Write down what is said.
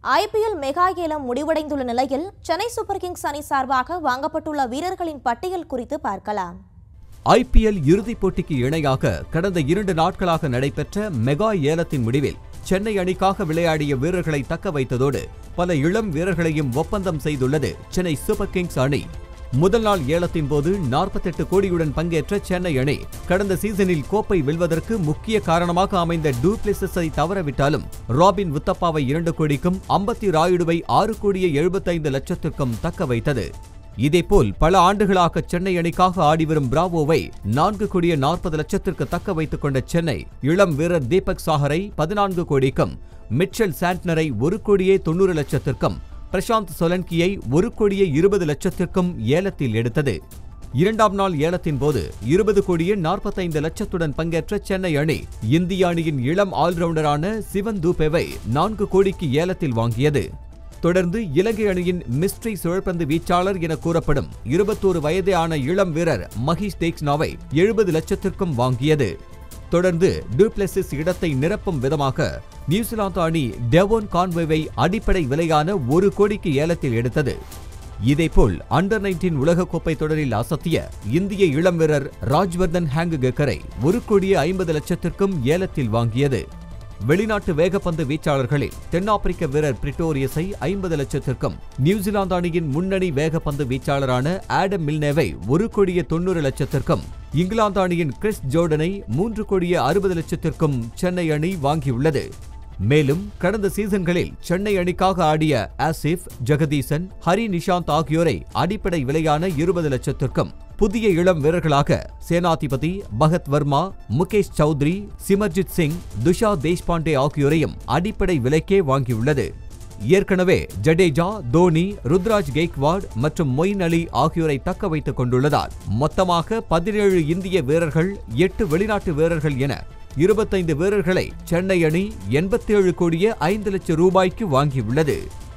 IPL mega ஏலம் முடிவடைந்துள்ள நிலையில் Chennai super Kings அணி சார்பாக வாங்கப்பட்டுள்ள வீரர்களின் பட்டியல் குறித்து பார்க்கலாம் ஐபிஎல் இறுதிப் போட்டிக்கு இணையாக கடந்த இரண்டு நாட்களாக நடைபெற்ற மெகா ஏலத்தின் முடிவில் சென்னை அணிக்காக விளையாடிய வீரர்களை தக்க வைத்ததோடு பல இளம் வீரர்களையும் ஒப்பந்தம் செய்துள்ளது சென்னை சூப்பர் கிங்ஸ் அணி முதல் நாள் ஏலத்தின் போது நாற்பத்தெட்டு கோடியுடன் பங்கேற்ற சென்னை அணி கடந்த சீசனில் கோப்பை வெல்வதற்கு முக்கிய காரணமாக அமைந்த டூப்ளிசஸை தவறவிட்டாலும் ராபின் உத்தப்பாவை இரண்டு கோடிக்கும் அம்பத்தி ராயுடுவை ஆறு கோடியே எழுபத்தைந்து லட்சத்திற்கும் தக்க வைத்தது இதேபோல் பல ஆண்டுகளாக சென்னை அணிக்காக ஆடிவரும் பிராவோவை நான்கு கோடியே நாற்பது லட்சத்திற்கு தக்க வைத்துக் கொண்ட சென்னை இளம் வீரர் தீபக் சாகரை பதினான்கு கோடிக்கும் மிச்சல் சாண்ட்னரை ஒரு கோடியே தொண்ணூறு லட்சத்திற்கும் பிரசாந்த் சொலன்கியை ஒரு கோடியே இருபது லட்சத்திற்கும் ஏலத்தில் எடுத்தது இரண்டாம் நாள் ஏலத்தின் போது இருபது கோடியே நாற்பத்தைந்து லட்சத்துடன் பங்கேற்ற சென்னை அணி இந்திய அணியின் இளம் ஆல்ரவுண்டரான சிவன் தூபேவை நான்கு கோடிக்கு ஏலத்தில் வாங்கியது தொடர்ந்து இலங்கை அணியின் மிஸ்ட்ரி சுழற்பந்து வீச்சாளர் என கூறப்படும் இருபத்தோரு வயதே ஆன இளம் வீரர் மஹீஷ் தேக்ஸ்னாவை எழுபது லட்சத்திற்கும் வாங்கியது தொடர்ந்து டூப்ளெசிஸ் இடத்தை நிரப்பும் விதமாக நியூசிலாந்து அணி டெவோன் கான்வேவை அடிப்படை விலையான ஒரு கோடிக்கு ஏலத்தில் எடுத்தது இதேபோல் அண்டர் நைன்டீன் உலகக்கோப்பை தொடரில் அசத்திய இந்திய இளம் வீரர் ராஜ்வர்தன் ஹேங்குகெக்கரை ஒரு கோடியே ஐம்பது லட்சத்திற்கும் ஏலத்தில் வாங்கியது வெளிநாட்டு வேகப்பந்து வீச்சாளர்களில் தென்னாப்பிரிக்க வீரர் பிரிட்டோரியஸை ஐம்பது லட்சத்திற்கும் நியூசிலாந்து அணியின் முன்னணி வேகப்பந்து வீச்சாளரான ஆடம் மில்னேவை ஒரு கோடியே தொண்ணூறு லட்சத்திற்கும் இங்கிலாந்து அணியின் கிறிஸ் ஜோர்டனை மூன்று கோடியே அறுபது லட்சத்திற்கும் சென்னை அணி வாங்கியுள்ளது மேலும் கடந்த சீசன்களில் சென்னை அணிக்காக ஆடிய ஆசிப் ஜெகதீசன் ஹரி நிஷாந்த் ஆகியோரை அடிப்படை விலையான இருபது லட்சத்திற்கும் புதிய இளம் வீரர்களாக சேனாதிபதி பகத் வர்மா முகேஷ் சௌத்ரி சிமர்ஜித் சிங் துஷா தேஷ்பாண்டே ஆகியோரையும் அடிப்படை விலைக்கே வாங்கியுள்ளது ஏற்கனவே ஜடேஜா தோனி ருத்ராஜ் கெய்க்வாட் மற்றும் மொயின் அலி ஆகியோரை தக்க வைத்துக் கொண்டுள்ளதால் மொத்தமாக பதினேழு இந்திய வீரர்கள் எட்டு வெளிநாட்டு வீரர்கள் என இருபத்தைந்து வீரர்களை சென்னை அணி எண்பத்தேழு கோடியே ஐந்து லட்சம் ரூபாய்க்கு வாங்கியுள்ளது